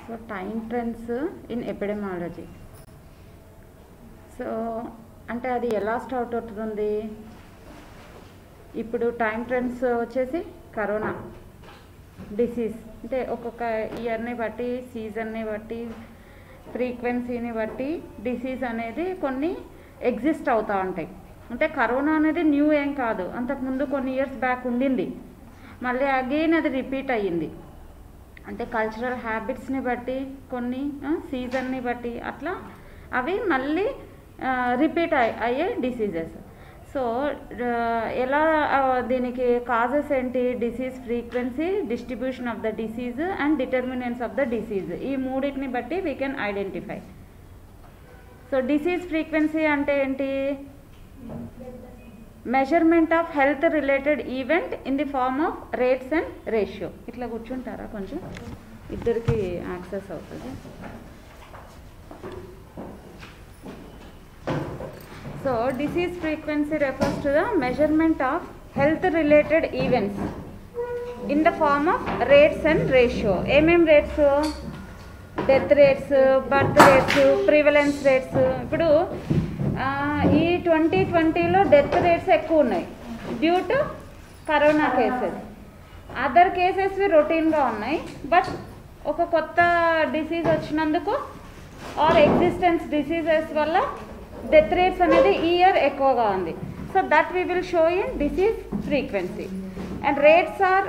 So time trends in epidemiology so అంటే అది ఎలా స్టార్ట్ అవుతుంది ఇప్పుడు టైం ట్రెండ్స్ వచ్చేసి కరోనా డిసీజ్ అంటే ఒక్కొక్క ఇయర్ని బట్టి సీజన్ని బట్టి ఫ్రీక్వెన్సీని బట్టి డిసీజ్ అనేది కొన్ని ఎగ్జిస్ట్ అవుతూ ఉంటాయి అంటే కరోనా అనేది న్యూ ఏం కాదు అంతకుముందు కొన్ని ఇయర్స్ బ్యాక్ ఉండింది మళ్ళీ అగైన్ అది రిపీట్ అయ్యింది అంటే కల్చరల్ హ్యాబిట్స్ని బట్టి కొన్ని సీజన్ని బట్టి అట్లా అవి మళ్ళీ రిపీట్ అయ్యే డిసీజెస్ సో ఎలా ఆ, దీనికి కాజెస్ ఏంటి disease frequency distribution of the disease and determinants of the disease ఈ మూడింటిని బట్టి we can identify so disease frequency అంటే ఏంటి measurement of health related event in the form of rates and ratio ఇట్లా కూర్చుంటారా కొంచెం ఇద్దరికి యాక్సెస్ అవుతుంది so disease frequency refers to the measurement of health related events in the form of rates and ratio ఏమేం rates death rates birth rates prevalence rates ఇప్పుడు ఆ, ఈ twenty ట్వంటీలో డెత్ రేట్స్ ఎక్కువ ఉన్నాయి due to corona cases other cases రొటీన్గా ఉన్నాయి but ఒక కొత్త డిసీజ్ వచ్చినందుకు ఆర్ ఎగ్జిస్టెన్స్ డిసీజెస్ వల్ల డెత్ రేట్స్ అనేది ఈ ఇయర్ ఎక్కువగా ఉంది so that we will show in disease frequency and rates are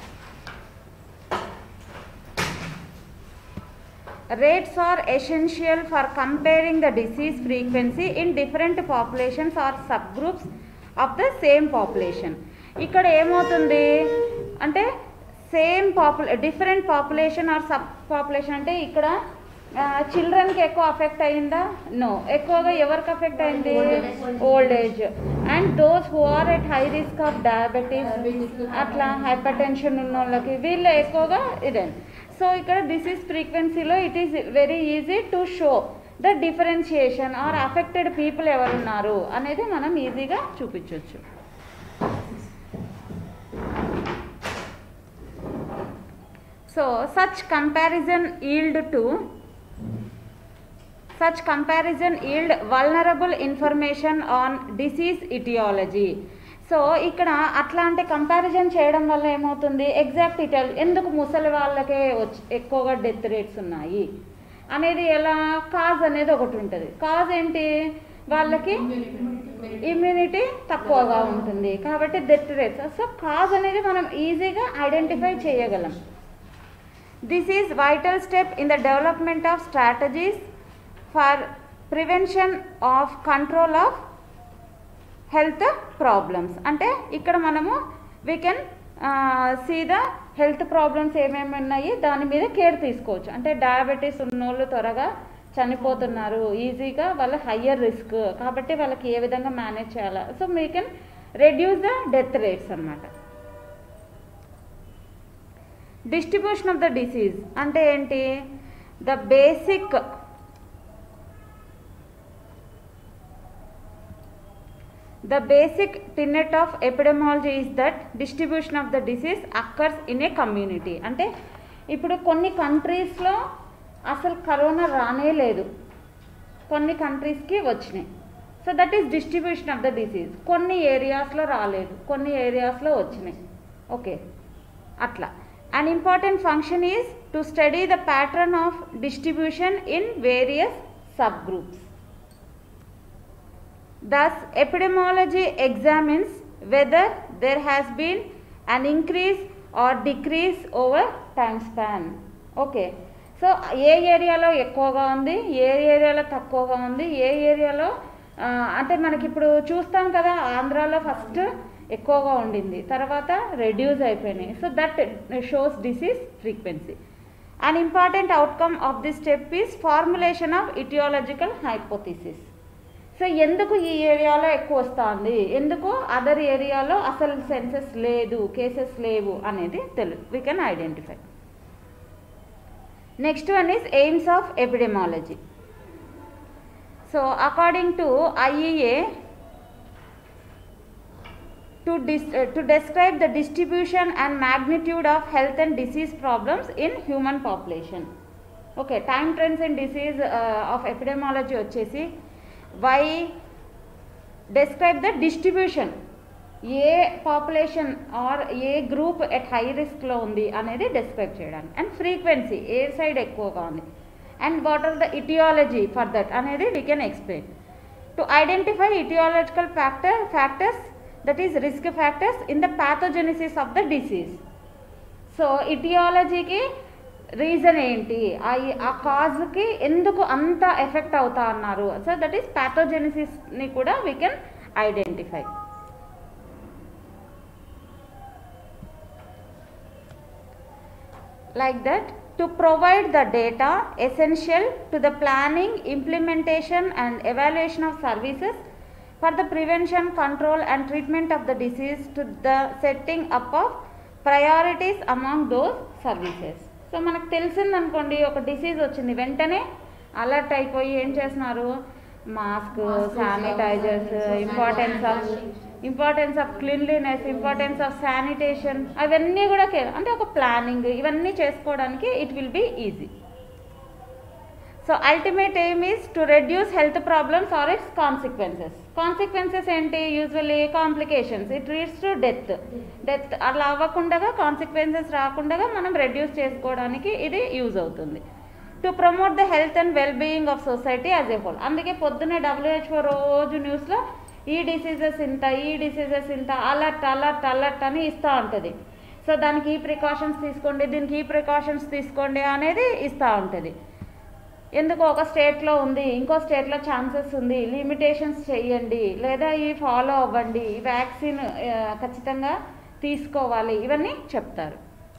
Rates are essential for comparing the disease frequency in different populations or subgroups of the same population. ఇక్కడ ఏమవుతుంది అంటే same పాపులే different population or sub population అంటే ఇక్కడ చిల్డ్రన్కి ఎక్కువ affect అయిందా no ఎక్కువగా ఎవరికి అఫెక్ట్ అయింది old age and those who are at high risk of diabetes అట్లా హైపర్ టెన్షన్ ఉన్న వాళ్ళకి వీళ్ళు ఎక్కువగా ఇదే సో ఇక్కడ డిసీజ్ ఫ్రీక్వెన్సీలో it is very easy to show the differentiation or affected people ఎవరున్నారు అనేది మనం ఈజీగా చూపించవచ్చు so such comparison yield to such comparison yield vulnerable information on disease etiology so ఇక్కడ అట్లాంటి కంపారిజన్ చేయడం వల్ల ఏమవుతుంది ఎగ్జాక్ట్ ఇటల్ ఎందుకు ముసలి వాళ్ళకే వచ్చి ఎక్కువగా డెత్ రేట్స్ ఉన్నాయి అనేది ఎలా కాజ్ అనేది ఒకటి ఉంటుంది కాజ్ ఏంటి వాళ్ళకి ఇమ్యూనిటీ తక్కువగా ఉంటుంది కాబట్టి డెత్ రేట్స్ సో కాజ్ అనేది మనం ఈజీగా ఐడెంటిఫై చేయగలం this is vital step in the development of strategies for prevention of control of health problems అంటే ఇక్కడ మనము we can see the health problems ఏమేమి ఉన్నాయి దాని మీద కేర్ తీసుకోవచ్చు అంటే డయాబెటీస్ ఉన్నోళ్ళు త్వరగా చనిపోతున్నారు ఈజీగా వాళ్ళ హయ్యర్ రిస్క్ కాబట్టి వాళ్ళకి ఏ విధంగా మేనేజ్ చేయాలి so we can reduce the death rates అన్నమాట డిస్ట్రిబ్యూషన్ ఆఫ్ ద డిసీజ్ అంటే ఏంటి the basic The basic tenet of epidemiology is that distribution of the disease occurs in a community. అంటే ఇప్పుడు కొన్ని కంట్రీస్లో అసలు కరోనా రానే లేదు కొన్ని కంట్రీస్కి వచ్చినాయి so that is distribution of the disease కొన్ని ఏరియాస్లో రాలేదు కొన్ని ఏరియాస్లో వచ్చినాయి ఓకే అట్లా and important function is to study the pattern of distribution in various sub groups Thus, epidemiology examines whether there has been an increase or decrease over time span. Okay so ఏ ఏరియాలో ఎక్కువగా ఉంది ఏ ఏరియాలో తక్కువగా ఉంది ఏ ఏరియాలో ఆ, అంటే మనకి ఇప్పుడు చూస్తాం కదా ఆంధ్రాలో ఫస్ట్ ఎక్కువగా ఉండింది తర్వాత రెడ్యూస్ అయిపోయినాయి so that shows disease frequency an important outcome of this step is formulation of etiological hypothesis so ఎందుకు ఈ ఏరియాలో ఎక్కువ వస్తుంది ఎందుకు అదర్ ఏరియాలో అసలు సెన్సెస్ లేదు కేసెస్ లేవు అనేది తెలుసు we can identify next one is aims of epidemiology so according to IEA to, dis- uh, to describe the distribution and magnitude of health and disease problems in human population okay time trends in disease of epidemiology వచ్చేసి why describe the distribution ఏ population or ఏ group at high రిస్క్లో ఉంది అనేది describe చేయడానికి and frequency A side ఎక్కువగా ఉంది and what are the etiology for that అనేది we can explain to identify etiological factor factors that is risk factors in the pathogenesis of the disease so ఇటియాలజీకి reason ఏంటి ఆ ఆ కాజ్కి ఎందుకు అంత effect అవుతా అన్నారు సో దట్ ఈస్ ప్యాథోజెనిసిస్ని కూడా we can identify like that to provide the data essential to the planning, implementation and evaluation of services for the prevention, control and treatment of the disease to the setting up of priorities among those services. So మనకు తెలిసింది అనుకోండి ఒక disease వచ్చింది వెంటనే alert అయిపోయి ఏం చేస్తున్నారు mask sanitizers importance of importance of cleanliness importance of sanitation అవన్నీ కూడా కే- అంటే ఒక ప్లానింగ్ ఇవన్నీ చేసుకోవడానికి it will be easy so ultimate aim is to reduce health problems or its consequences consequences ఏంటి usually complications it reads to death death అలా అవ్వకుండా కాన్సిక్వెన్సెస్ రాకుండా మనం రెడ్యూస్ చేసుకోవడానికి ఇది యూజ్ అవుతుంది to promote the health and well being of society as a whole అందుకే పొద్దున్నే డబ్ల్యూహెచ్ఓ రోజు న్యూస్లో ఈ డిసీజెస్ ఇంత ఈ డిసీజెస్ ఇంత అలర్ట్ అలర్ట్ అలర్ట్ అని ఇస్తూ ఉంటుంది సో దానికి ఈ ప్రికాషన్స్ తీసుకోండి దీనికి ఈ ప్రికాషన్స్ తీసుకోండి అనేది ఇస్తూ ఉంటుంది ఎందుకు ఒక స్టేట్లో ఉంది ఇంకో స్టేట్లో ఛాన్సెస్ ఉంది లిమిటేషన్స్ చేయండి లేదా ఇవి ఫాలో అవ్వండి ఈ వ్యాక్సిన్ ఆ, ఖచ్చితంగా తీసుకోవాలి ఇవన్నీ చెప్తారు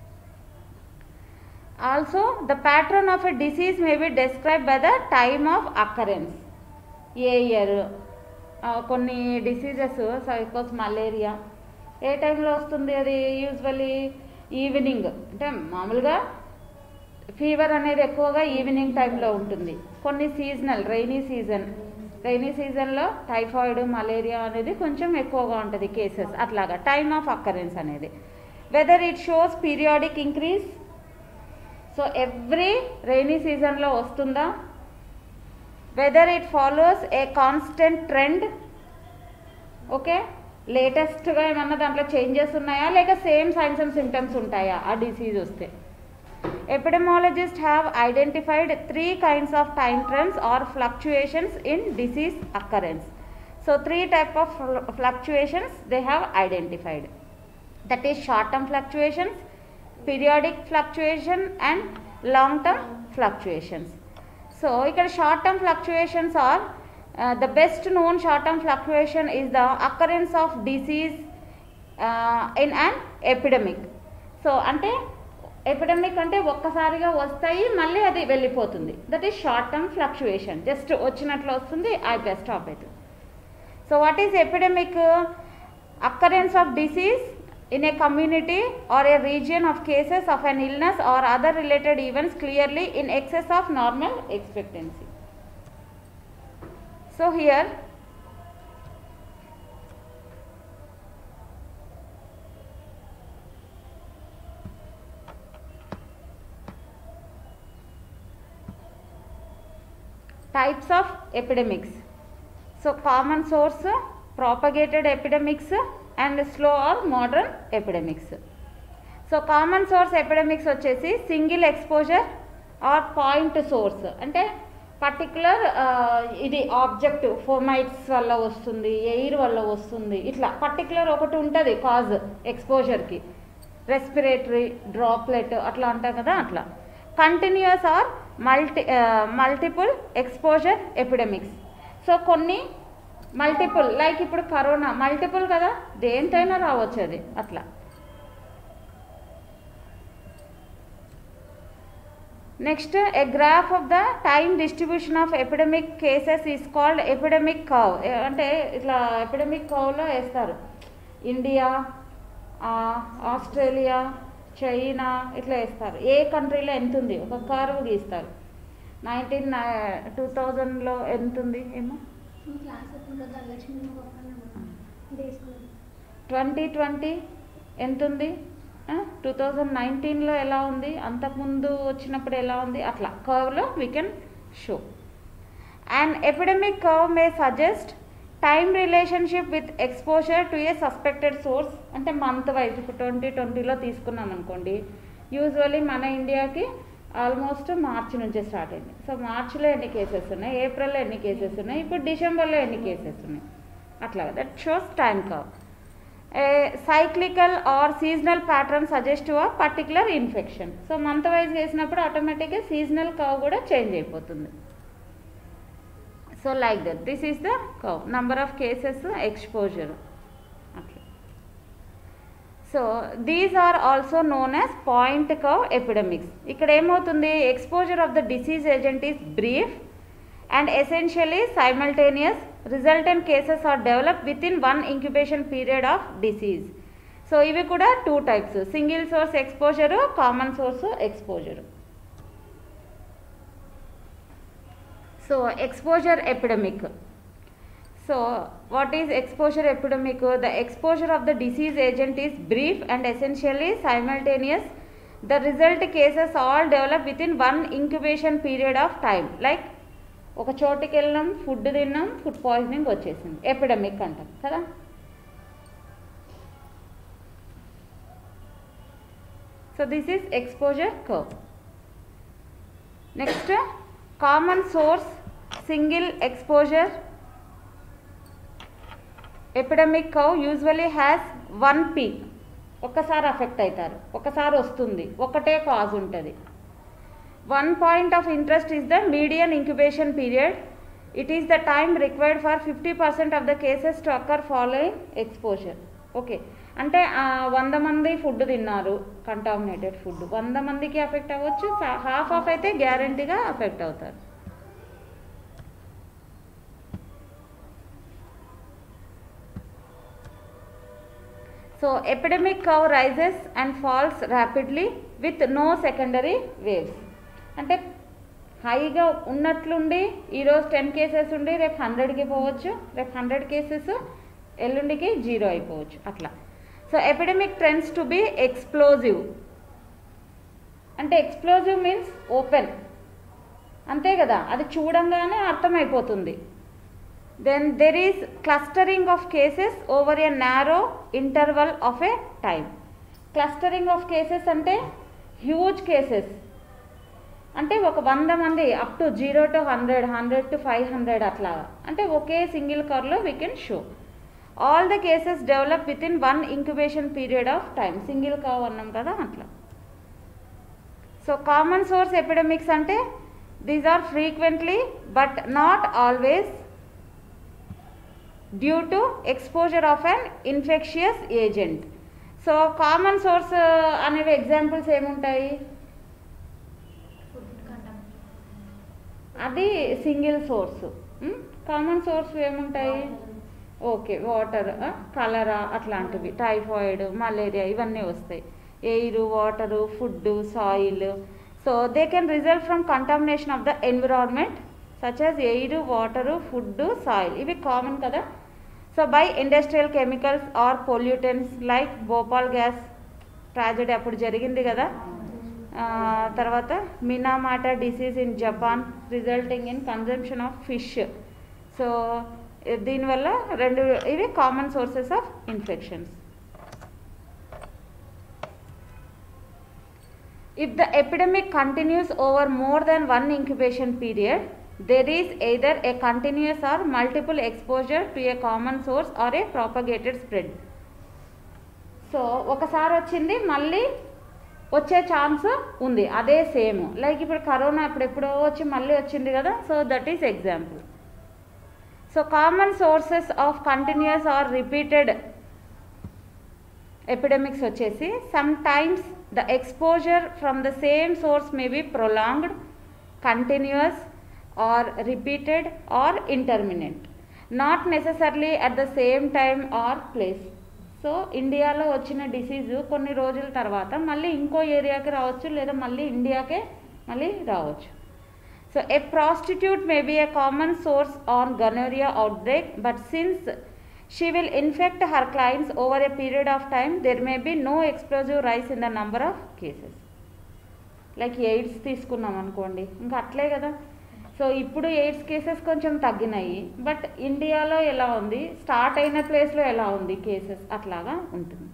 also the pattern of a disease may be describe by the time of occurrence a year కొన్ని డిసీజెస్ సైకోస్ మలేరియా ఏ టైంలో వస్తుంది అది యూజువల్లీ ఈవినింగ్ అంటే మామూలుగా ఫీవర్ అనేది ఎక్కువగా ఈవినింగ్ టైంలో ఉంటుంది కొన్ని సీజనల్ రైనీ సీజన్ రైనీ సీజన్లో టైఫాయిడ్ మలేరియా అనేది కొంచెం ఎక్కువగా ఉంటుంది కేసెస్ అట్లాగా టైమ్ ఆఫ్ అక్కరెన్స్ అనేది whether it shows periodic increase so every rainy సీజన్లో వస్తుందా whether it follows a constant trend okay లేటెస్ట్గా ఏమన్నా దాంట్లో చేంజెస్ ఉన్నాయా లేక సేమ్ సైన్స్ అండ్ సిమ్టమ్స్ ఉంటాయా ఆ డిసీజ్ వస్తే epidemiologists have identified three kinds of time trends or fluctuations in disease occurrence so three type of fl- fluctuations they have identified that is short term fluctuations periodic fluctuation and long term fluctuations so ఇక్కడ short term fluctuations are uh, the best known short term fluctuation is the occurrence of disease uh, in an epidemic so అంటే epidemic అంటే ఒక్కసారిగా వస్తాయి మళ్ళీ అది వెళ్ళిపోతుంది that is short term fluctuation just వచ్చినట్లు వస్తుంది అయిపోయి స్టాప్ అవుతుంది so what is epidemic occurrence of disease in a community or a region of cases of an illness or other related events clearly in excess of normal expectancy so here types of epidemics so common source propagated epidemics and slow or modern epidemics so common source epidemics వచ్చేసి single exposure or point source అంటే particular ఇది object fomites వల్ల వస్తుంది air వల్ల వస్తుంది ఇట్లా particular ఒకటి ఉంటుంది కాజ్ ఎక్స్పోజర్కి రెస్పిరేటరీ డ్రాప్లెట్ అట్లా అంటాం కదా అట్లా continuous or multi multiple exposure epidemics so కొన్ని మల్టిపుల్ లైక్ ఇప్పుడు కరోనా మల్టిపుల్ కదా దేంతైనా రావచ్చు అది అట్లా next a graph of the time distribution of epidemic cases is called epidemic curve అంటే ఇట్లా ఎపిడమిక్ కవ్లో వేస్తారు ఇండియా ఆస్ట్రేలియా చైనా ఇట్లా వేస్తారు ఏ కంట్రీలో ఎంత ఉంది ఒక కర్వ్ గీస్తారు నైన్టీన్ టూ థౌజండ్లో ఎంత ఉంది ఏమో క్లాస్ ఎప్పుడు ధనలక్ష్మి డేస్ ట్వంటీ ట్వంటీ ఎంత ఉంది టూ థౌజండ్ నైన్టీన్లో ఎలా ఉంది అంతకుముందు వచ్చినప్పుడు ఎలా ఉంది అట్లా కర్వ్లో we can show and epidemic curve may suggest time relationship with exposure to a suspected source అంటే మంత్ వైజ్ ఇప్పుడు ట్వంటీ ట్వంటీలో తీసుకున్నాం అనుకోండి యూజువలీ మన ఇండియాకి ఆల్మోస్ట్ మార్చి నుంచే స్టార్ట్ అయింది సో మార్చిలో ఎన్ని కేసెస్ ఉన్నాయి ఏప్రిల్లో ఎన్ని కేసెస్ ఉన్నాయి ఇప్పుడు డిసెంబర్లో ఎన్ని కేసెస్ ఉన్నాయి అట్లా that shows time curve a cyclical or seasonal pattern suggest to a particular infection so month wise చేసినప్పుడు ఆటోమేటిక్గా సీజనల్ కర్వ్ కూడా చేంజ్ అయిపోతుంది so like that this is the curve number of cases exposure అట్లా so these are also known as point curve epidemics ఇక్కడ ఏమవుతుంది exposure of the disease agent is brief and essentially simultaneous resultant cases are developed within one incubation period of disease so ఇవి కూడా two types single source exposure common source exposure so exposure epidemic so what is exposure epidemic the exposure of the disease agent is brief and essentially simultaneous the result cases all develop within one incubation period of time like ఒక చోటుకి వెళ్ళాం food తిన్నాం food poisoning వచ్చేసింది epidemic అంటాం కదా so this is exposure curve next common source single exposure epidemic curve usually has one peak ఒక్కసారి affect అవుతారు ఒకసారి వస్తుంది ఒకటే కాజ్ ఉంటుంది one point of interest is the median incubation period it is the time required for fifty percent of the cases to occur following exposure okay అంటే వంద మంది food తిన్నారు కంటామినేటెడ్ ఫుడ్ వంద మందికి అఫెక్ట్ అవ్వచ్చు హాఫ్ ఆఫ్ అయితే గ్యారంటీగా affect అవుతారు so epidemic curve rises and falls rapidly with no secondary waves అంటే హైగా ఉన్నట్లుండి ఈరోజు టెన్ కేసెస్ ఉండి రేపు హండ్రెడ్కి పోవచ్చు రేపు హండ్రెడ్ కేసెస్ ఎల్లుండికి జీరో అయిపోవచ్చు అట్లా so epidemic trends to be explosive అంటే ఎక్స్ప్లోజివ్ మీన్స్ ఓపెన్ అంతే కదా అది చూడంగానే అర్థమైపోతుంది then there is clustering of cases over a narrow interval of a time clustering of cases అంటే హ్యూజ్ కేసెస్ అంటే ఒక వంద మంది up to zero to hundred hundred to five hundred అట్లా అంటే ఒకే సింగిల్ కార్లో we can show all the cases develop within one incubation period of time single curve అన్నాం కదా అట్లా సో కామన్ సోర్స్ ఎపిడమిక్స్ అంటే these are frequently but not always due to exposure of an infectious agent so common source అనేవి examples ఏముంటాయి అది single source common source ఏముంటాయి okay water cholera అట్లాంటివి typhoid malaria ఇవన్నీ వస్తాయి air water food soil so they can result from contamination of the environment such as air water food soil ఇవి common కదా so by industrial chemicals are pollutants like Bhopal gas tragedy అప్పుడు జరిగింది కదా తర్వాత Minamata disease in Japan resulting in consumption of fish so దీనివల్ల రెండు ఇవి common sources of infections if the epidemic continues over more than one incubation period there is either a continuous or multiple exposure to a common source or a propagated spread so ఒకసారి వచ్చింది మళ్ళీ వచ్చే chance ఉంది అదే same like ఇప్పుడు corona ఇప్పుడు ఎప్పుడో వచ్చి మళ్ళీ వచ్చింది కదా so that is example so common sources of continuous or repeated epidemics వచ్చేసి sometimes the exposure from the same source may be prolonged continuous or repeated or intermittent not necessarily at the same time or place so ఇండియాలో వచ్చిన disease కొన్ని రోజుల తర్వాత మళ్ళీ ఇంకో ఏరియాకి రావచ్చు లేదా మళ్ళీ ఇండియాకే మళ్ళీ రావచ్చు so a prostitute may be a common source on gonorrhoea outbreak but since she will infect her clients over a period of time there may be no explosive rise in the number of cases like AIDS తీసుకున్నాం అనుకోండి ఇంకా అట్లే కదా so ఇప్పుడు AIDS cases కొంచెం తగ్గినాయి but ఇండియాలో ఎలా ఉంది స్టార్ట్ అయిన ప్లేస్లో ఎలా ఉంది కేసెస్ అట్లాగా ఉంటుంది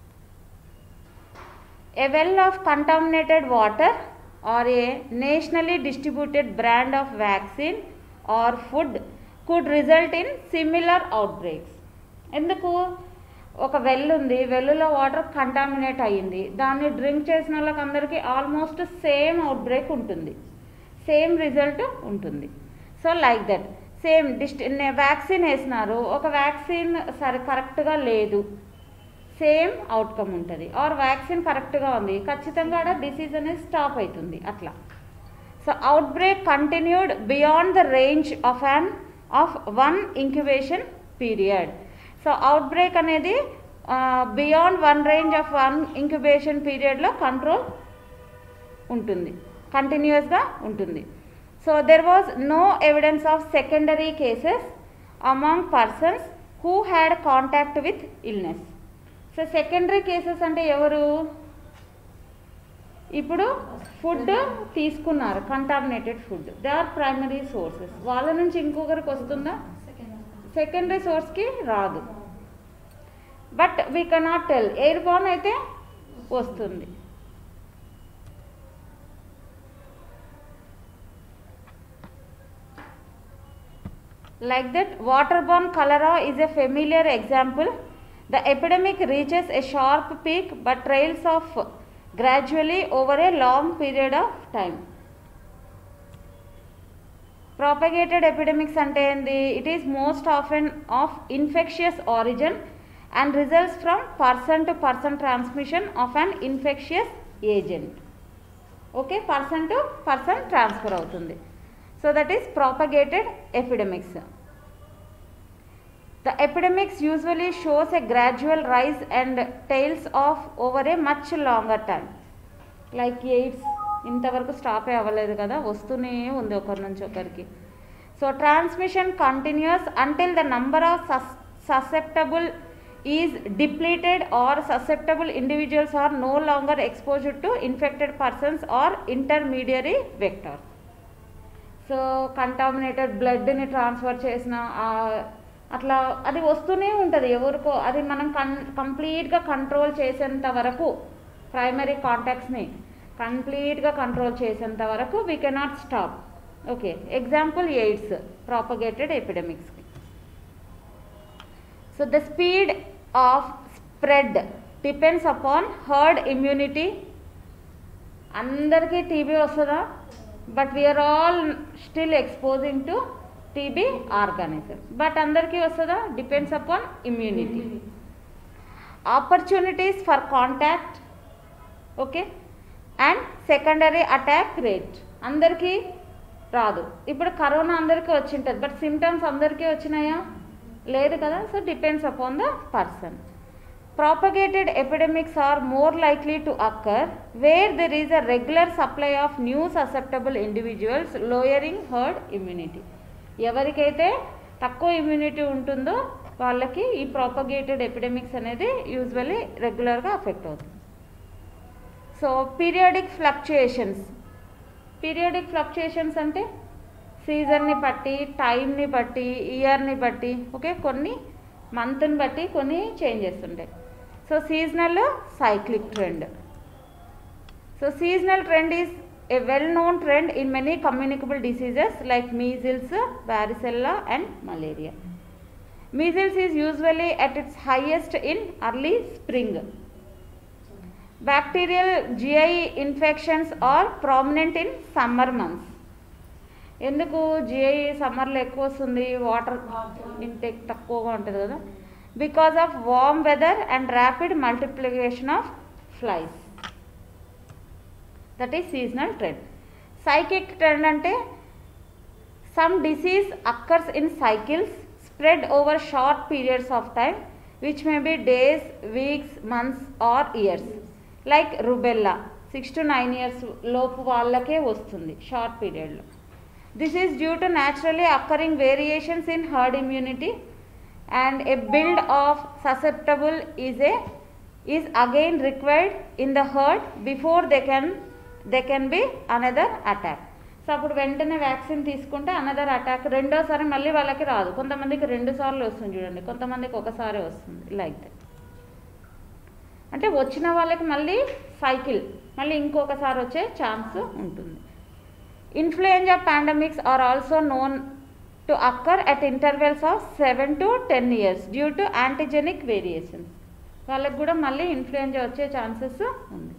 a well of contaminated water or a nationally distributed brand of vaccine or food could result in similar outbreaks ఎందుకు ఒక వెల్ ఉంది వెల్లులో వాటర్ కంటామినేట్ అయ్యింది దాన్ని డ్రింక్ చేసిన వాళ్ళకి అందరికీ ఆల్మోస్ట్ సేమ్ అవుట్ బ్రేక్ ఉంటుంది సేమ్ రిజల్ట్ ఉంటుంది సో లైక్ దట్ సేమ్ డిస్ట్ వ్యాక్సిన్ వేసినారు ఒక వ్యాక్సిన్ సరే కరెక్ట్గా లేదు సేమ్ అవుట్కమ్ ఉంటుంది ఆర్ వ్యాక్సిన్ కరెక్ట్గా ఉంది ఖచ్చితంగా ఆడ డిసీజ్ అనేది స్టాప్ అవుతుంది అట్లా so outbreak continued beyond the range of an of one incubation period so outbreak అనేది beyond one range of one incubation పీరియడ్లో కంట్రోల్ ఉంటుంది కంటిన్యూస్గా ఉంటుంది so there was no evidence of secondary cases among persons who had contact with illness so secondary cases అంటే ఎవరు ఇప్పుడు food తీసుకున్నారు contaminated food they are primary sources వాళ్ళ నుంచి ఇంకొకరికి వస్తుందా సెకండరీ సోర్స్కి రాదు but we cannot tell airborne అయితే వస్తుంది Like that, waterborne cholera is a familiar example. The epidemic reaches a sharp peak but trails off gradually over a long period of time. Propagated epidemics అంటే ఏంది it is most often of infectious origin and results from person to person transmission of an infectious agent okay person to person transfer అవుతుంది so that is propagated epidemics The epidemics usually shows a gradual rise and tails off over a much longer time. Like AIDS ఇంతవరకు stop అవ్వలేదు కదా వస్తూనే ఉంది ఒకరి నుంచి ఒకరికి so transmission continues until the number of సస్ susceptible is depleted or susceptible individuals are no longer exposed to infected persons or intermediary vector so contaminated బ్లడ్ని ట్రాన్స్ఫర్ చేసిన అట్లా అది వస్తూనే ఉంటుంది ఎవరికో అది మనం కన్ కంప్లీట్గా కంట్రోల్ చేసేంత వరకు ప్రైమరీ కాంటాక్ట్స్ని కంప్లీట్గా కంట్రోల్ చేసేంత వరకు we cannot stop okay example AIDS propagated ఎపిడమిక్స్కి so the speed of spread depends upon herd immunity అందరికీ టీబీ వస్తుందా but we are all still exposing to TB organism but అందరికీ వస్తుందా depends upon immunity opportunities for contact okay and secondary attack rate అందరికీ రాదు ఇప్పుడు corona అందరికీ వచ్చింటుంది but symptoms అందరికీ వచ్చినాయా లేదు కదా so depends upon the person propagated epidemics are more likely to occur where there is a regular supply of new susceptible individuals lowering herd immunity ఎవరికైతే తక్కువ ఇమ్యూనిటీ ఉంటుందో వాళ్ళకి ఈ ప్రాపగేటెడ్ ఎపిడమిక్స్ అనేది యూజువల్లీ రెగ్యులర్గా అఫెక్ట్ అవుతుంది so periodic fluctuations periodic fluctuations అంటే సీజన్ని బట్టి టైంని బట్టి ఇయర్ని బట్టి ఓకే కొన్ని మంత్ని బట్టి కొన్ని చేంజెస్ ఉంటాయి so seasonal cyclic trend so seasonal trend is a well known trend in many communicable diseases like measles varicella and malaria measles is usually at its highest in early spring bacterial GI infections are prominent in summer months ఎందుకు GI సమ్మర్లో ఎక్కువ వస్తుంది water intake తక్కువగా ఉంటుంది కదా because of warm weather and rapid multiplication of flies that is seasonal trend cyclic trend అంటే some disease occurs in cycles spread over short periods of time which may be days weeks months or years like rubella six to nine years లోపు వాళ్ళకే వస్తుంది short పీరియడ్లో this is due to naturally occurring variations in herd immunity and a build of susceptible is a is again required in the herd before they can they can be another attack so అప్పుడు వెంటనే vaccine తీసుకుంటే another attack రెండోసారి మళ్ళీ వాళ్ళకి రాదు కొంతమందికి రెండు సార్లు వస్తుంది చూడండి కొంతమందికి ఒకసారి వస్తుంది లైక్ దట్ అంటే వచ్చిన వాళ్ళకి మళ్ళీ సైకిల్ మళ్ళీ ఇంకొకసారి వచ్చే ఛాన్స్ ఉంటుంది influenza pandemics are also known to occur at intervals of seven to ten years due to antigenic variations వాళ్ళకి కూడా మళ్ళీ ఇన్ఫ్లుయెంజా వచ్చే ఛాన్సెస్ ఉంది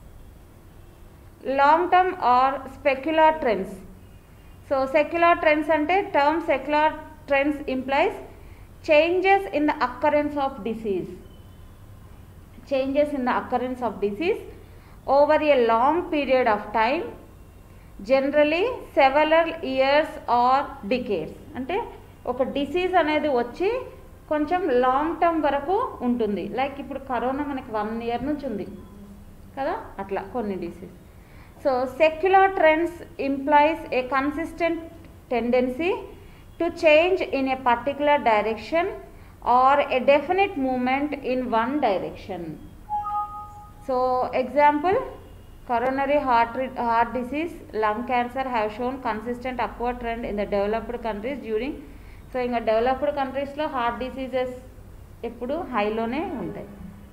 long term or secular trends so secular trends అంటే term secular trends implies changes in the occurrence of disease changes in the occurrence of disease over a long period of time generally several years or decades అంటే ఒక disease అనేది వచ్చి కొంచెం long term వరకు ఉంటుంది like ఇప్పుడు corona మనకి one year నుంచి ఉంది కదా అట్లా కొన్ని disease so secular trends implies a consistent tendency to change in a particular direction or a definite movement in one direction. So, example coronary heart, re- heart disease, lung cancer have shown consistent upward trend in the developed countries during so ఇంకా developed కంట్రీస్లో heart diseases ఎప్పుడు హైలోనే ఉంటాయి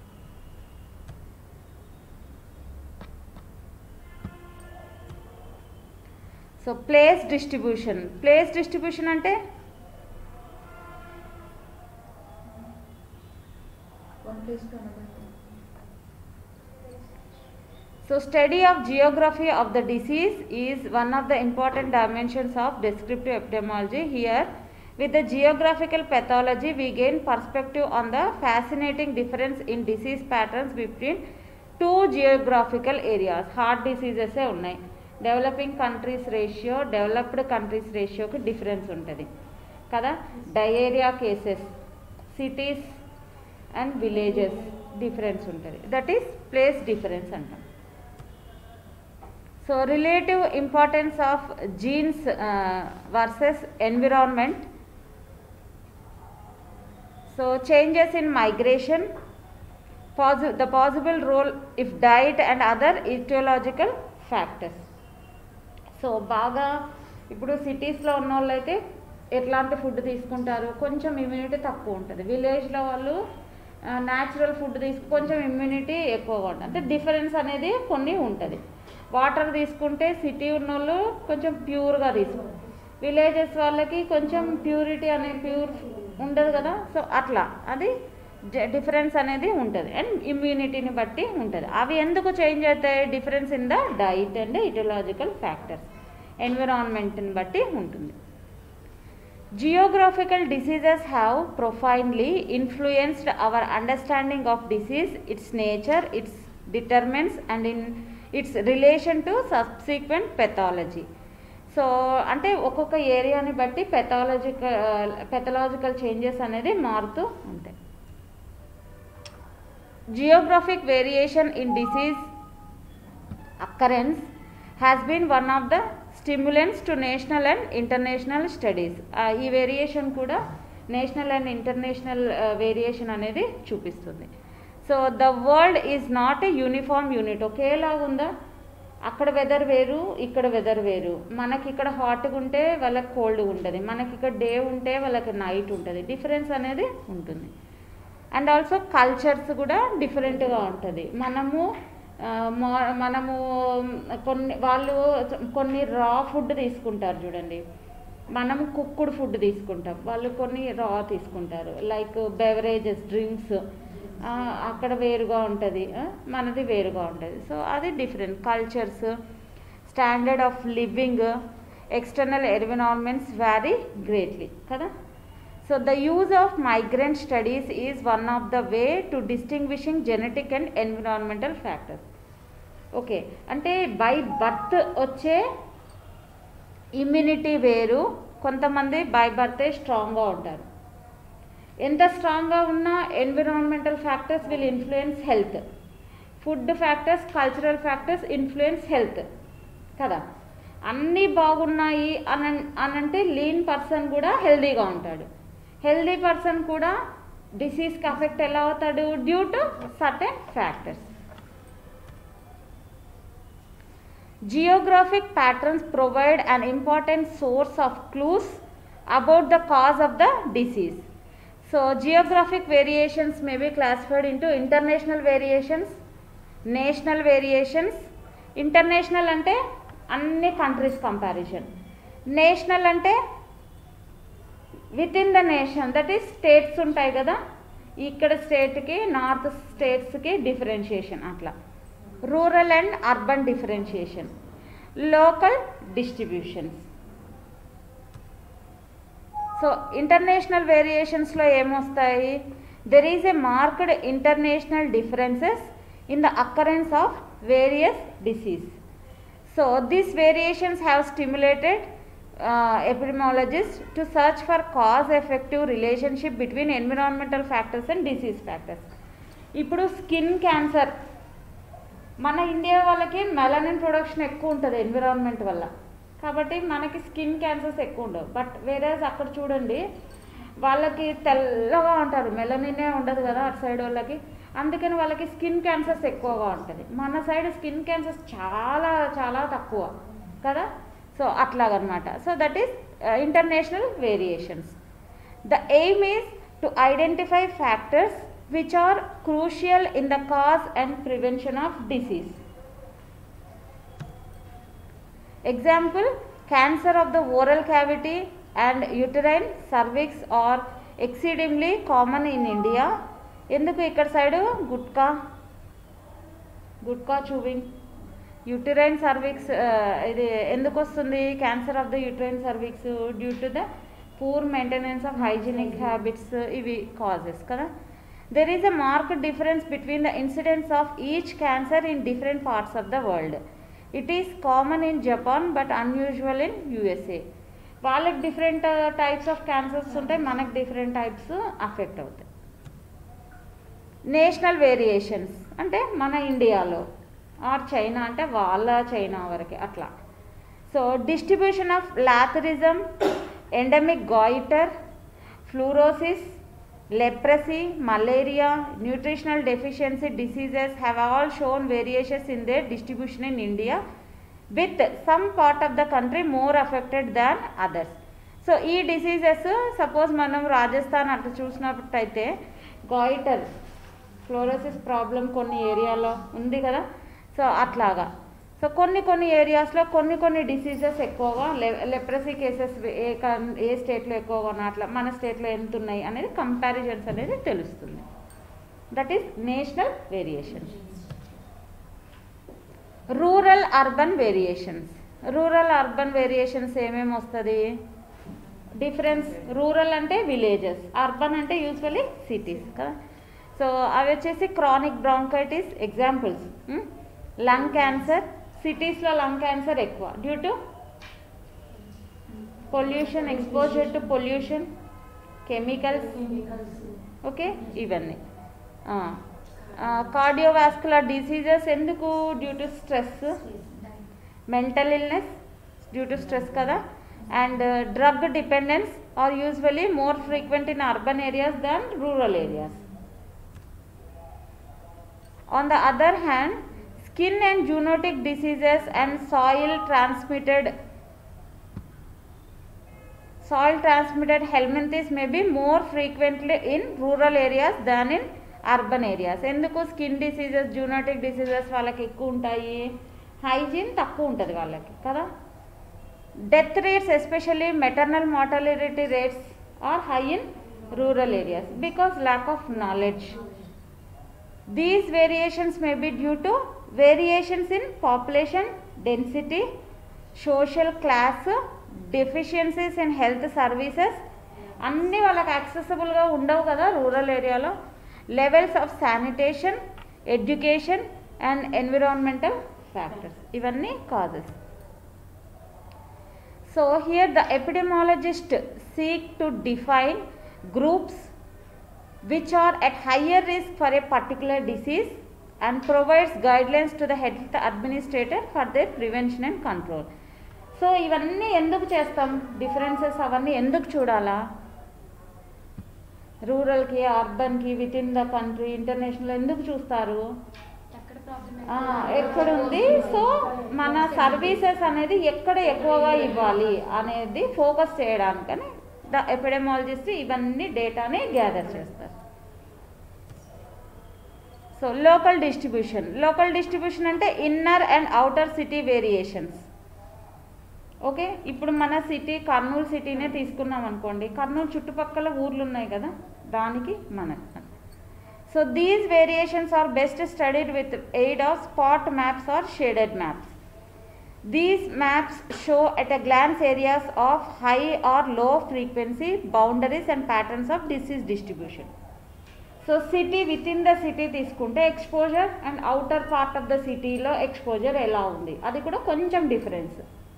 so place distribution place distribution అంటే one place to another. So study of geography of the disease is one of the important dimensions of descriptive epidemiology. Here, with the geographical pathology, we gain perspective on the fascinating difference in disease patterns between two geographical areas. Heart diseases ఏ ఉన్నాయి developing countries ratio developed countries రేషియోకి difference ఉంటుంది కదా diarrhoea cases cities and villages difference ఉంటుంది that is place difference అంటాం so relative importance of genes versus environment so changes in migration పాసి the possible role if diet and other aetiological factors so బాగా ఇప్పుడు సిటీస్లో ఉన్న వాళ్ళైతే ఎట్లాంటి food తీసుకుంటారు కొంచెం ఇమ్యూనిటీ తక్కువ ఉంటుంది విలేజ్లో వాళ్ళు న్యాచురల్ ఫుడ్ తీసుకు కొంచెం ఇమ్యూనిటీ ఎక్కువగా ఉంటుంది అంటే డిఫరెన్స్ అనేది కొన్ని ఉంటుంది వాటర్ తీసుకుంటే సిటీ ఉన్న వాళ్ళు కొంచెం ప్యూర్గా తీసుకుంటారు విలేజెస్ వాళ్ళకి కొంచెం ప్యూరిటీ అనే ప్యూర్ ఉండదు కదా సో అట్లా అది డిఫరెన్స్ అనేది ఉంటుంది అండ్ ఇమ్యూనిటీని బట్టి ఉంటుంది అవి ఎందుకు చేంజ్ అవుతాయి difference in the diet and aetiological factors ఎన్విరాన్మెంట్ని బట్టి ఉంటుంది Geographical diseases have profoundly influenced our understanding of disease, its nature, its determinants, and in its relation to subsequent pathology. So అంటే ఒక్కొక్క ఏరియాని బట్టి పెథాలజికల్ పెథలాజికల్ చేంజెస్ అనేది మారుతూ ఉంటాయి geographic variation in disease occurrence has been one of the stimulants to national and international studies. Uh, ఈ variation కూడా national and international variation అనేది చూపిస్తుంది so the world is not a uniform unit ఒకేలాగా ఉందా అక్కడ వెదర్ వేరు ఇక్కడ weather వేరు మనకి ఇక్కడ హాట్గా ఉంటే వాళ్ళకి కోల్డ్గా ఉంటుంది మనకి ఇక్కడ డే ఉంటే వాళ్ళకి నైట్ ఉంటుంది డిఫరెన్స్ అనేది ఉంటుంది అండ్ ఆల్సో కల్చర్స్ కూడా డిఫరెంట్గా ఉంటుంది మనము ఆ, మా- మనము కొన్ని వాళ్ళు కొన్ని రా ఫుడ్ తీసుకుంటారు చూడండి మనం కుక్కుడు ఫుడ్ తీసుకుంటాం వాళ్ళు కొన్ని రా తీసుకుంటారు లైక్ బెవరేజెస్ డ్రింక్స్ అక్కడ వేరుగా ఉంటుంది ఆ, మనది వేరుగా ఉంటుంది సో అది different cultures standard of living external environments vary greatly కదా so the use of migrant studies is one of the way to distinguishing genetic and environmental factors okay అంటే బై బర్త్ వచ్చే ఇమ్యూనిటీ వేరు కొంతమంది by బర్తే స్ట్రాంగ్గా ఉంటారు ఎంత స్ట్రాంగ్గా ఉన్నా environmental factors will influence health food factors cultural factors influence health కదా అన్నీ బాగున్నాయి అని అనంటే లీన్ పర్సన్ కూడా హెల్దీగా ఉంటాడు హెల్దీ పర్సన్ కూడా డిసీజ్కి అఫెక్ట్ ఎలా అవుతాడు due to certain factors Geographic patterns provide an important source of clues about the cause of the disease. So, geographic variations may be classified into international variations, national variations. International అంటే అన్ని countries comparison national అంటే with in the nation that is states ఉంటాయి కదా ఇక్కడ స్టేట్కి north స్టేట్స్కి differentiation అట్లా rural and urban differentiation local distributions so international వేరియేషన్స్లో ఏమొస్తాయి there is a marked international differences in the occurrence of various disease so these variations have stimulated epidemiologists to search for cause effective relationship between environmental factors and disease factors ఇప్పుడు skin cancer మన India వాళ్ళకి melanin production ఎక్కువ ఉంటుంది environment వల్ల కాబట్టి మనకి skin cancers ఎక్కువ ఉండవు బట్ వేరే అక్కడ చూడండి వాళ్ళకి తెల్లగా ఉంటారు మెలనినే ఉండదు కదా అటు సైడ్ వాళ్ళకి అందుకని వాళ్ళకి స్కిన్ క్యాన్సర్స్ ఎక్కువగా ఉంటుంది మన సైడ్ స్కిన్ క్యాన్సర్స్ చాలా చాలా తక్కువ కదా సో అట్లాగనమాట so that is international variations the aim is to identify factors which are crucial in the cause and prevention of disease. Example cancer of the oral cavity and uterine cervix are exceedingly common in India. ఎందుకు ఇక్కడ side gutka gutka chewing uterine cervix ఇది ఎందుకు వస్తుంది cancer of the uterine cervix due to the poor maintenance of hygienic habits ఇవి causes కదా there is a marked difference between the incidence of each cancer in different parts of the world. It is common in Japan but unusual in USA. వాళ్ళకి different types of cancers ఉంటాయి మనకు different types affect అవుతాయి national variations అంటే మన ఇండియాలో are China అంటే వాళ్ళ China వరకే అట్లా so distribution of lathyrism endemic goitre fluorosis leprosy, malaria, nutritional deficiency diseases have all shown variations in their distribution in India, with some part of the country more affected than others. So ఈ diseases suppose మనం రాజస్థాన్ అట్లా చూసినట్టయితే goitre fluorosis problem కొన్ని ఏరియాలో ఉంది కదా so అట్లాగా so కొన్ని కొన్ని ఏరియాస్లో కొన్ని కొన్ని డిసీజెస్ ఎక్కువగా లెప్రసీ కేసెస్ ఏ కన్- ఏ స్టేట్లో ఎక్కువగా ఉన్నా అట్లా మన స్టేట్లో ఎంత ఉన్నాయి అనేది కంపారిజన్స్ అనేది తెలుస్తుంది that is national variations rural urban variations rural urban variations ఏమేమి వస్తుంది డిఫరెన్స్ రూరల్ అంటే విలేజెస్ అర్బన్ అంటే యూజువల్లీ సిటీస్ కదా సో అవి వచ్చేసి chronic bronchitis examples lung cancer సిటీస్లో లంగ్ క్యాన్సర్ ఎక్కువ due to pollution exposure to pollution chemicals okay ఇవన్నీ కార్డియోవాస్కులర్ డిసీజెస్ ఎందుకు due to stress mental illness due to stress కదా and drug dependence are usually more frequent in urban areas than rural areas On the other hand, skin and zoonotic diseases and soil transmitted soil transmitted helminthes may be more frequently in rural areas than in urban areas ఎందుకు skin diseases zoonotic diseases వాళ్ళకి ఎక్కువ ఉంటాయి hygiene తక్కువ ఉంటుంది వాళ్ళకి కదా death rates especially maternal mortality rates are high in rural areas because lack of knowledge These variations may be due to variations in population density, social class, deficiencies in health services. అన్నీ వాళ్ళకి యాక్సెసిబుల్గా ఉండవు కదా rural ఏరియాలో levels of sanitation education and environmental factors ఇవన్నీ causes so here the epidemiologist seek to define groups which are at higher risk for a particular disease and provides guidelines to the health administrator for their prevention and control. So ఇవన్నీ ఎందుకు చేస్తాం differences అవన్నీ ఎందుకు చూడాలా రూరల్కి అర్బన్కి with in the country international ఎందుకు చూస్తారు ఎక్కడ ప్రాబ్లం ఆ, ఎక్కడ ఉంది సో మన సర్వీసెస్ అనేది ఎక్కడ ఎక్కువగా ఇవ్వాలి అనేది ఫోకస్ చేయడానికని ద ఎపిడెమాలజిస్ట్ ఇవన్నీ డేటాని గ్యాదర్ చేస్తారు so local distribution local distribution అంటే inner and outer city variations okay ఇప్పుడు మన సిటీ కర్నూలు సిటీనే తీసుకున్నాం అనుకోండి కర్నూలు చుట్టుపక్కల ఊర్లు ఉన్నాయి కదా దానికి మన so these variations are best studied with aid of spot maps or shaded maps these maps show at a glance areas of high or low frequency boundaries and patterns of disease distribution so city with in the city తీసుకుంటే exposure and outer part of the సిటీలో exposure ఎలా ఉంది అది కూడా కొంచెం difference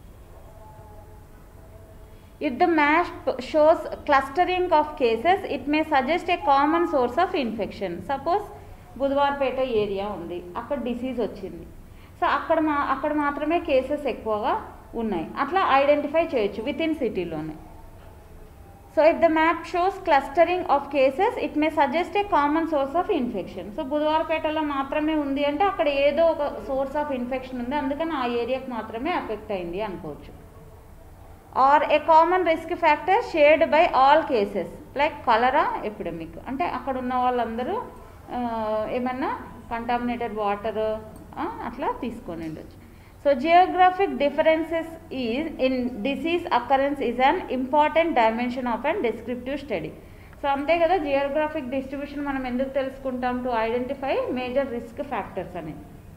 If the map shows clustering of cases, it may suggest a common source of infection. Suppose Budhavarapeta area ఉంది అక్కడ disease వచ్చింది సో అక్కడ మా అక్కడ మాత్రమే కేసెస్ ఎక్కువగా ఉన్నాయి అట్లా ఐడెంటిఫై చేయొచ్చు విత్ ఇన్ సిటీలోనే so if the map shows clustering of cases it may suggest a common source of infection so బుధవారపేటలో మాత్రమే ఉంది అంటే అక్కడ ఏదో ఒక సోర్స్ ఆఫ్ ఇన్ఫెక్షన్ ఉంది అందుకని ఆ ఏరియాకి మాత్రమే ఎఫెక్ట్ అయింది అనుకోవచ్చు or a common risk factor shared by all cases like cholera epidemic అంటే అక్కడ ఉన్న వాళ్ళందరూ ఆ, ఏమన్నా కంటామినేటెడ్ వాటర్ అట్లా తీసుకొని ఉండొచ్చు so geographic differences is in disease occurrence is an important dimension of and descriptive study so అంతే కదా జియోగ్రాఫిక్ డిస్ట్రిబ్యూషన్ మనం ఎందుకు తెలుసుకుంటాం to identify major risk factors అని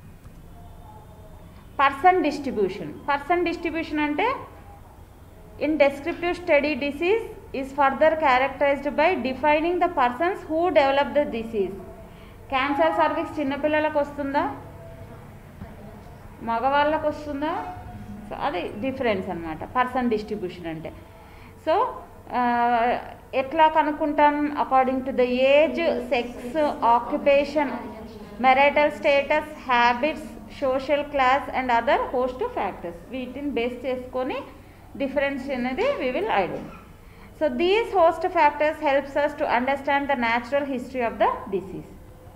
పర్సన్ డిస్ట్రిబ్యూషన్ పర్సన్ డిస్ట్రిబ్యూషన్ అంటే In descriptive study, disease is further characterized by defining the persons who develop the disease. Cancer cervix చిన్నపిల్లలకు వస్తుందా మగవాళ్ళకు వస్తుందా సో అది డిఫరెన్స్ అనమాట పర్సన్ డిస్ట్రిబ్యూషన్ అంటే సో ఎట్లా కనుక్కుంటాం according to the age sex occupation marital status habits social class and other host factors వీటిని బేస్ చేసుకొని డిఫరెన్స్ అనేది we will identify so these host factors helps us to understand the natural history of the disease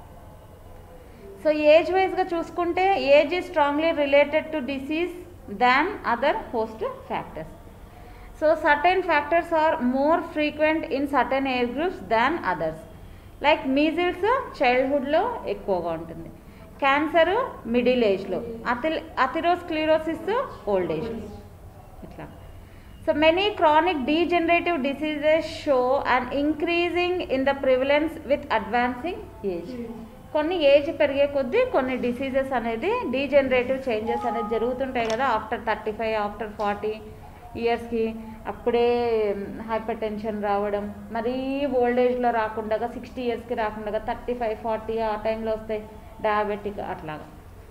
so age వైజ్గా చూసుకుంటే age is strongly related to disease than other host factors so certain factors are more frequent in certain age groups than others like measles చైల్డ్హుడ్లో ఎక్కువగా ఉంటుంది cancer middle ఏజ్లో అతి atherosclerosis old ఏజ్లో ఇట్లా so many chronic degenerative diseases show and increasing in the prevalence with advancing age కొన్ని age పెరిగే కొద్దీ కొన్ని డిసీజెస్ అనేది డీజనరేటివ్ చేంజెస్ అనేది జరుగుతుంటాయి కదా after thirty five after forty ఇయర్స్కి అప్పుడే హైపర్ టెన్షన్ రావడం మరీ ఓల్డ్ ఏజ్లో రాకుండా సిక్స్టీ ఇయర్స్కి రాకుండా థర్టీ ఫైవ్ ఫార్టీ ఆ టైంలో వస్తాయి డయాబెటిక్ అట్లాగా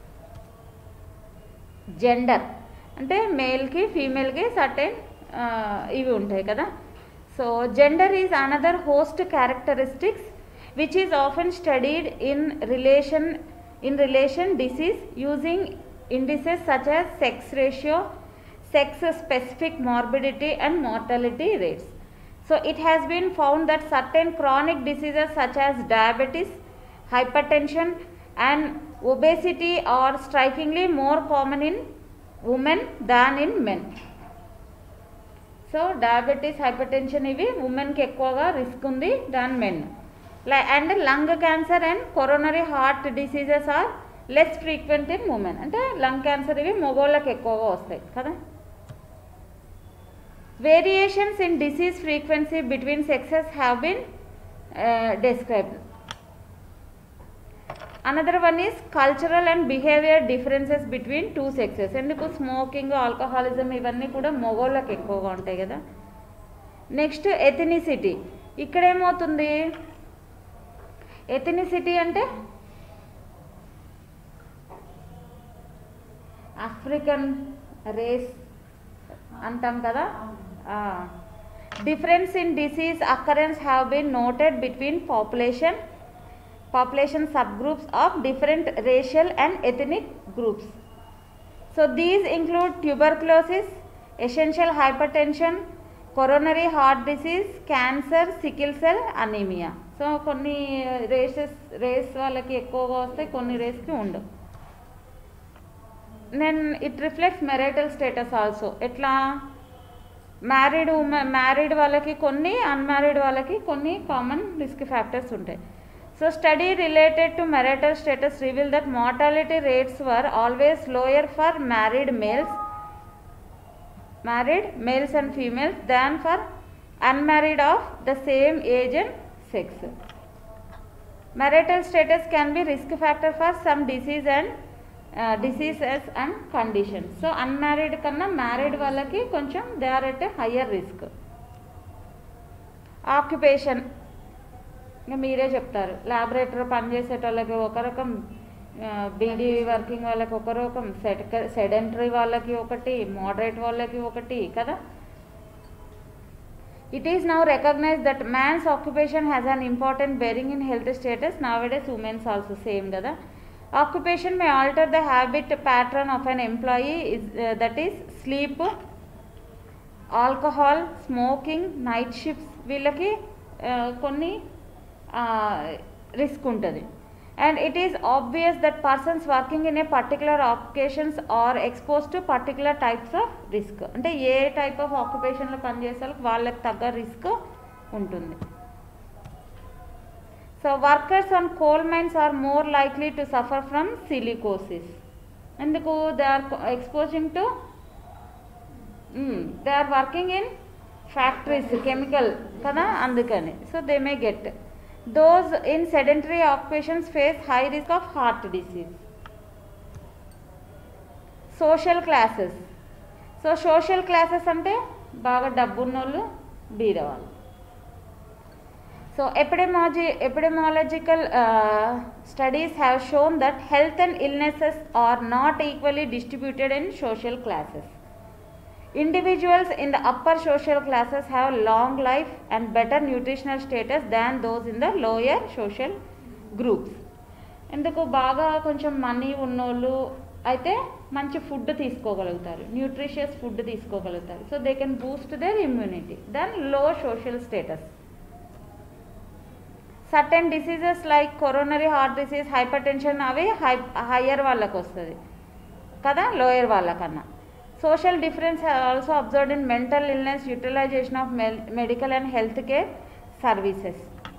జెండర్ అంటే మేల్కి ఫీమేల్కి సర్టెన్ ఇవి ఉంటాయి కదా so gender is another host characteristics which is often studied in relation in relation disease using indices such as sex ratio sex specific morbidity and mortality rates. So it has been found that certain chronic diseases such as diabetes, hypertension and obesity are strikingly more common in women than in men. So diabetes hypertension ఇవి ఉమెన్కి ఎక్కువగా risk ఉంది than men and lung cancer and coronary heart diseases are less frequent in women అంటే lung cancer ఇవి మగోళ్ళకి ఎక్కువగా వస్తాయి కదా variations in disease frequency between sexes have been described another one is cultural and behaviour differences between two sexes ఎందుకు smoking alcoholism ఇవన్నీ కూడా మగోళ్ళకి ఎక్కువగా ఉంటాయి కదా నెక్స్ట్ ఎథనిసిటీ ఇక్కడ ఏమవుతుంది ఎథనిసిటీ అంటే ఆఫ్రికన్ రేస్ అంటాం కదా difference in disease occurrence have been noted between population population subgroups of different racial and ethnic groups. So these include tuberculosis, essential hypertension, coronary heart disease cancer sickle cell anaemia so కొన్ని races race వాళ్ళకి ఎక్కువగా వస్తాయి కొన్ని రేస్కి ఉండవు నేను it reflects marital status also ఎట్లా married women married వాళ్ళకి కొన్ని అన్మ్యారీడ్ వాళ్ళకి కొన్ని కామన్ రిస్క్ ఫ్యాక్టర్స్ ఉంటాయి so study related to marital status reveal that mortality rates were always lower for married males married males and females than for unmarried of the same age and sex. Marital status can be risk factor for some disease and uh, diseases and conditions. So unmarried కన్నా married వాళ్ళకి కొంచెం they are at higher risk occupation ఇంకా మీరే చెప్తారు laboratory పనిచేసేటోళ్ళకి ఒక రకం beedi working వాళ్ళకి ఒక రకం సెడ్ సెడెంటరీ వాళ్ళకి ఒకటి మోడరేట్ వాళ్ళకి ఒకటి కదా it is now recognize that man's occupation has an important bearing in health status nowadays women's also same కదా occupation may alter the habit pattern of an employee is that is sleep alcohol smoking night shifts వీళ్ళకి కొన్ని risk ఉంటుంది and it is obvious that persons working in a particular occupations are exposed to particular types of risk అంటే ఏ type of ఆక్యుపేషన్లో పనిచేసే వాళ్ళకి తగ్గ risk ఉంటుంది so workers on coal mines are more likely to suffer from silicosis ఎందుకు they are exposing to they are working in factories chemical కదా అందుకని so they may get those in sedentary occupations face high risk of heart disease social classes so social classes అంటే బాగా డబ్బున్నోళ్ళు బీదవాళ్ళు so epidemiology epidemiological studies have shown that health and illnesses are not equally distributed in social classes Individuals in the upper social classes have long life and better nutritional status than those in the lower social groups. ఎందుకు బాగా కొంచెం money ఉన్నోళ్ళు అయితే మంచి food తీసుకోగలుగుతారు nutritious food తీసుకోగలుగుతారు so they can boost their immunity then low social status certain diseases like coronary heart disease hypertension అవి high higher వాళ్ళకి వస్తుంది కదా లోయర్ వాళ్ళకన్నా social difference also observed in mental illness utilization of medical and health care services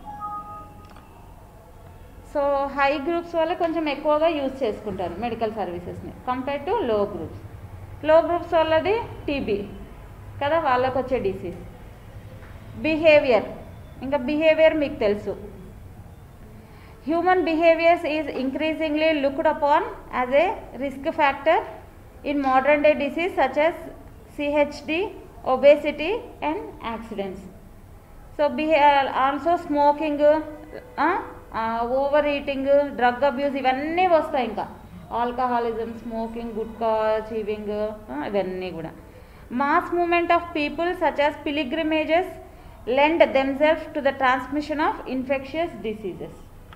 so high groups వల్ల కొంచెం ఎక్కువగా use చేసుకుంటారు medical సర్వీసెస్ని compare to low groups low groups వాళ్ళది టీబీ కదా వాళ్ళకు వచ్చే డిసీజ్ బిహేవియర్ ఇంకా బిహేవియర్ మీకు తెలుసు human behaviours is increasingly looked upon as a risk factor in modern day disease such as CHD, obesity and accidents. So beha- also smoking, over eating drug abuse ఇవన్నీ వస్తాయి ఇంకా alcoholism smoking gutka chewing ఇవన్నీ కూడా mass movement of people such as pilgrimages lend themselves to the transmission of infectious diseases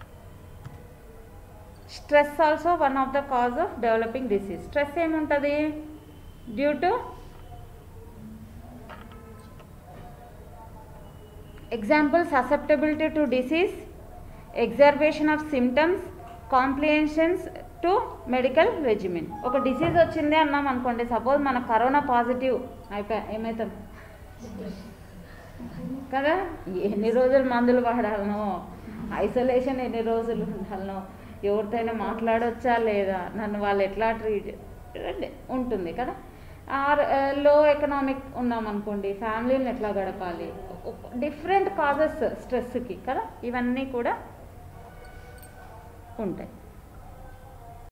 stress also one of the cause of developing disease stress ఏముంటుంది due to example susceptibility to disease exacerbation of symptoms complications to medical regimen ఒక disease వచ్చింది అన్నాం అనుకోండి suppose మన corona positive అయిపోయా ఏమవుతాం కదా ఎన్ని రోజులు మందులు వాడాలనో ఐసోలేషన్ ఎన్ని రోజులు ఉండాలనో ఎవరితోనైనా మాట్లాడొచ్చా లేదా నన్ను వాళ్ళు ఎట్లా ట్రీట్ ఉంటుంది కదా ఆర్ లో ఎకనామిక్ ఉన్నాం అనుకోండి ఫ్యామిలీని ఎట్లా గడపాలి డిఫరెంట్ కాజెస్ స్ట్రెస్కి కదా ఇవన్నీ కూడా ఉంటాయి